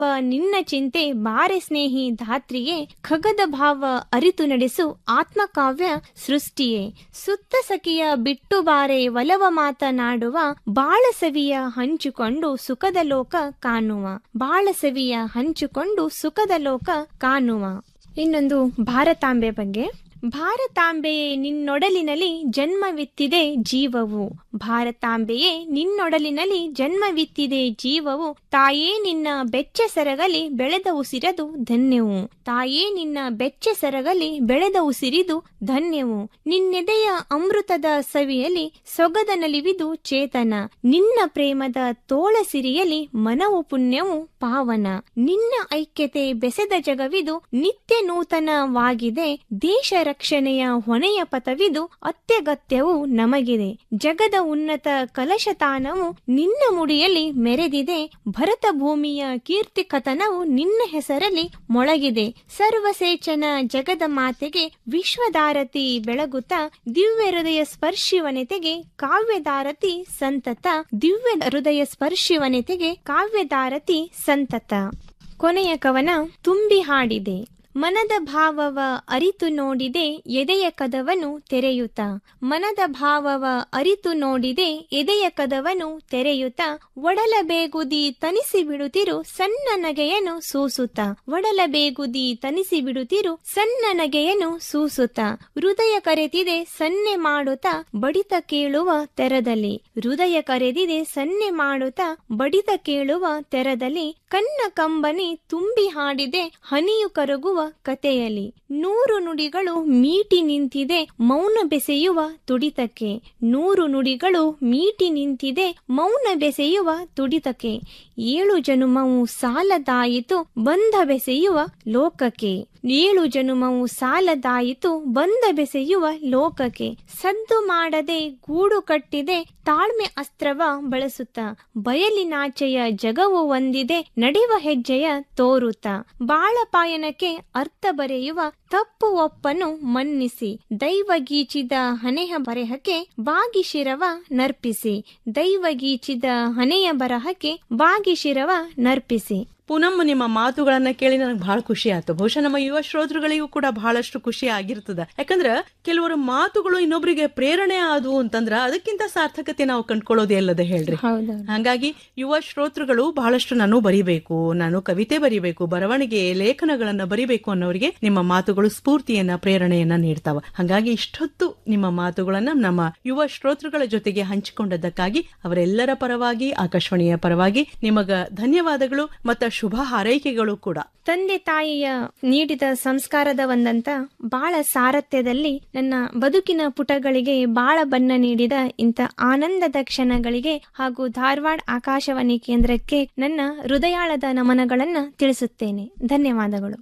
ನಿನ್ನ ಚಿಂತೆ ಬಾರೆ ಸ್ನೇಹಿ ಧಾತ್ರಿಯೇ ಖಗದ ಭಾವ ಅರಿತು ನಡೆಸು ಆತ್ಮಕಾವ್ಯ ಸೃಷ್ಟಿಯೇ ಸುತ್ತ ಸಖಿಯ ಬಿಟ್ಟು ಬಾರೆ ಒಲವ ಮಾತನಾಡುವ ಬಾಳಸವಿಯ ಹಂಚಿಕೊಂಡು ಸುಖದ ಲೋಕ ಕಾಣುವ ಬಾಳಸವಿಯ ಹಂಚಿಕೊಂಡು ಸುಖದ ಲೋಕ ಕಾಣುವ ಇನ್ನೊಂದು ಭಾರತಾಂಬೆ ಬಗ್ಗೆ ಭಾರತಾಂಬೆಯೇ ನಿನ್ನೊಡಲಿನಲ್ಲಿ ಜನ್ಮವಿತ್ತಿದೆ ಜೀವವು ಭಾರತಾಂಬೆಯೇ ನಿನ್ನೊಡಲಿನಲ್ಲಿ ಜನ್ಮವಿತ್ತಿದೆ ಜೀವವು ತಾಯೇ ನಿನ್ನ ಬೆಚ್ಚ ಸೆರಗಲಿ ಬೆಳೆದ ಉಸಿರದು ಧನ್ಯವು ತಾಯೇ ನಿನ್ನ ಬೆಚ್ಚ ಸೆರಗಲಿ ಬೆಳೆದ ಉಸಿರಿದು ಧನ್ಯವು ನಿನ್ನೆದೆಯ ಅಮೃತದ ಸವಿಯಲಿ ಸೊಗದ ನಲಿವಿದು ಚೇತನ ನಿನ್ನ ಪ್ರೇಮದ ತೋಳ ಸಿರಿಯಲಿ ಮನವು ಪುಣ್ಯವು ಪಾವನ ನಿನ್ನ ಐಕ್ಯತೆ ಬೆಸೆದ ಜಗವಿದು ನಿತ್ಯ ನೂತನವಾಗಿದೆ ದೇಶ ರಕ್ಷಣೆಯ ಹೊಣೆಯ ಪಥವಿದು ಅತ್ಯಗತ್ಯವು ನಮಗಿದೆ ಜಗದ ಉನ್ನತ ಕಲಶತಾನವು ನಿನ್ನ ಮುಡಿಯಲ್ಲಿ ಮೆರೆದಿದೆ ಭರತ ಭೂಮಿಯ ಕೀರ್ತಿ ಕಥನವು ನಿನ್ನ ಹೆಸರಲ್ಲಿ ಮೊಳಗಿದೆ ಸರ್ವಸೇಚನ ಜಗದ ಮಾತೆಗೆ ವಿಶ್ವದಾರತಿ ಬೆಳಗುತ್ತ ದಿವ್ಯ ಹೃದಯ ಸ್ಪರ್ಶಿವನೆತೆಗೆ ಕಾವ್ಯದಾರತಿ ಸಂತತ ದಿವ್ಯ ಹೃದಯ ಸ್ಪರ್ಶಿವನೆತೆಗೆ ಕಾವ್ಯದಾರತಿ ಸಂತತ ಕೊನೆಯ ಕವನ ತುಂಬಿ ಹಾಡಿದೆ ಮನದ ಭಾವವ ಅರಿತು ನೋಡಿದೆ ಎದೆಯ ಕದವನು ತೆರೆಯುತ್ತ ಮನದ ಭಾವವ ಅರಿತು ನೋಡಿದೆ ಎದೆಯ ಕದವನು ತೆರೆಯುತ್ತ ಒಡಲ ಬೇಗುದಿ ತನಿಸಿ ಬಿಡುತ್ತಿರು ಸಣ್ಣ ನಗೆಯನು ಸೂಸುತ್ತ ಒಡಲ ಬೇಗುದಿ ತನಿಸಿ ಬಿಡುತ್ತಿರು ಸಣ್ಣ ನಗೆಯನು ಸೂಸುತ್ತ ಹೃದಯ ಕರೆದಿದೆ ಸನ್ನೆ ಮಾಡುತ್ತಾ ಬಡಿತ ಕೇಳುವ ತೆರದಲ್ಲಿ ಹೃದಯ ಕರೆದಿದೆ ಸನ್ನೆ ಮಾಡುತ್ತಾ ಬಡಿತ ಕೇಳುವ ತೆರದಲ್ಲಿ ಕನ್ನ ಕಂಬನಿ ತುಂಬಿ ಹಾಡಿದೆ ಹನಿಯು ಕರಗುವ ಕತೆಯಲ್ಲಿ ನೂರು ನುಡಿಗಳು ಮೀಟಿ ನಿಂತಿದೆ ಮೌನ ಬೆಸೆಯುವ ತುಡಿತಕ್ಕೆ ನೂರು ನುಡಿಗಳು ಮೀಟಿ ನಿಂತಿದೆ ಮೌನ ಬೆಸೆಯುವ ತುಡಿತಕ್ಕೆ ಏಳು ಜನುಮವು ಸಾಲದಾಯಿತು ಬಂಧ ಬೆಸೆಯುವ ಲೋಕಕ್ಕೆ ಏಳು ಜನುಮವು ಸಾಲದಾಯಿತು ಬಂಧ ಬೆಸೆಯುವ ಲೋಕಕ್ಕೆ ಸದ್ದು ಮಾಡದೆ ಗೂಡು ಕಟ್ಟಿದೆ ತಾಳ್ಮೆ ಅಸ್ತ್ರವ ಬಳಸುತ್ತ ಬಯಲಿನಾಚೆಯ ಜಗವು ಒಂದಿದೆ ನಡೆಯುವ ಹೆಜ್ಜೆಯ ತೋರುತ್ತ ಬಾಳಪಾಯನಕ್ಕೆ ಅರ್ಥ ಬರೆಯುವ ತಪ್ಪು ಒಪ್ಪನು ಮನ್ನಿಸಿ ದೈವ ಗೀಚಿದ ಹನೆಯ ಬರೆಹಕ್ಕೆ ಬಾಗಿ ಶಿರವ ನರ್ಪಿಸಿ ದೈವ ಗೀಚಿದ ಹನೆಯ ಬರಹಕ್ಕೆ ಬಾಗಿ ಶಿರವ ನರ್ಪಿಸಿ ಪೂನಮ್ ನಿಮ್ಮ ಮಾತುಗಳನ್ನ ಕೇಳಿ ನನಗೆ ಬಹಳ ಖುಷಿ ಆಯ್ತು ಬಹುಶಃ ನಮ್ಮ ಯುವ ಶ್ರೋತೃಗಳಿಗೂ ಕೂಡ ಬಹಳಷ್ಟು ಖುಷಿ ಆಗಿರ್ತದ ಯಾಕಂದ್ರ ಕೆಲವರ ಮಾತುಗಳು ಇನ್ನೊಬ್ಬರಿಗೆ ಪ್ರೇರಣೆ ಆದವು ಅಂತಂದ್ರ ಅದಕ್ಕಿಂತ ಸಾರ್ಥಕತೆ ನಾವು ಕಂಡ್ಕೊಳ್ಳೋದೇ ಅಲ್ಲದೆ ಹೇಳ್ರಿ ಹೌದು ಹಾಗಾಗಿ ಯುವ ಶ್ರೋತೃಗಳು ಬಹಳಷ್ಟು ನಾನು ಬರಿಬೇಕು ನಾನು ಕವಿತೆ ಬರಿಬೇಕು ಬರವಣಿಗೆ ಲೇಖನಗಳನ್ನ ಬರಿಬೇಕು ಅನ್ನೋರಿಗೆ ನಿಮ್ಮ ಮಾತುಗಳು ಸ್ಫೂರ್ತಿಯನ್ನ ಪ್ರೇರಣೆಯನ್ನ ನೀಡ್ತಾವ ಹಾಗಾಗಿ ಇಷ್ಟೊತ್ತು ನಿಮ್ಮ ಮಾತುಗಳನ್ನ ನಮ್ಮ ಯುವ ಶ್ರೋತೃಗಳ ಜೊತೆಗೆ ಹಂಚಿಕೊಂಡದ್ದಕ್ಕಾಗಿ ಅವರೆಲ್ಲರ ಪರವಾಗಿ ಆಕಾಶವಾಣಿಯ ಪರವಾಗಿ ನಿಮಗ ಧನ್ಯವಾದಗಳು ಮತ್ತು ಶುಭ ಹಾರೈಕೆಗಳು ಕೂಡ ತಂದೆ ತಾಯಿಯ ನೀಡಿದ ಸಂಸ್ಕಾರದ ಒಂದಂತ ಬಾಳ ಸಾರಥ್ಯದಲ್ಲಿ ನನ್ನ ಬದುಕಿನ ಪುಟಗಳಿಗೆ ಬಾಳ ಬಣ್ಣ ನೀಡಿದ ಇಂಥ ಆನಂದದ ಕ್ಷಣಗಳಿಗೆ ಹಾಗೂ ಧಾರವಾಡ ಆಕಾಶವಾಣಿ ಕೇಂದ್ರಕ್ಕೆ ನನ್ನ ಹೃದಯಾಳದ ನಮನಗಳನ್ನ ತಿಳಿಸುತ್ತೇನೆ ಧನ್ಯವಾದಗಳು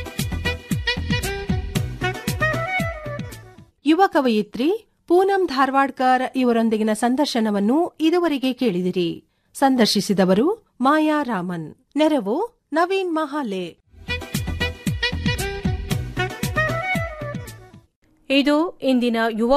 ಯುವ ಕವಯಿತ್ರಿ ಪೂನಂ ಧಾರವಾಡ್ಕರ್ ಇವರೊಂದಿಗಿನ ಸಂದರ್ಶನವನ್ನು ಇದುವರೆಗೆ ಕೇಳಿದಿರಿ ಸಂದರ್ಶಿಸಿದವರು ಮಾಯಾ ರಾಮನ್ ನೆರವು ನವೀನ್ ಮಹಾಲೆ ಇದು ಇಂದಿನ ಯುವ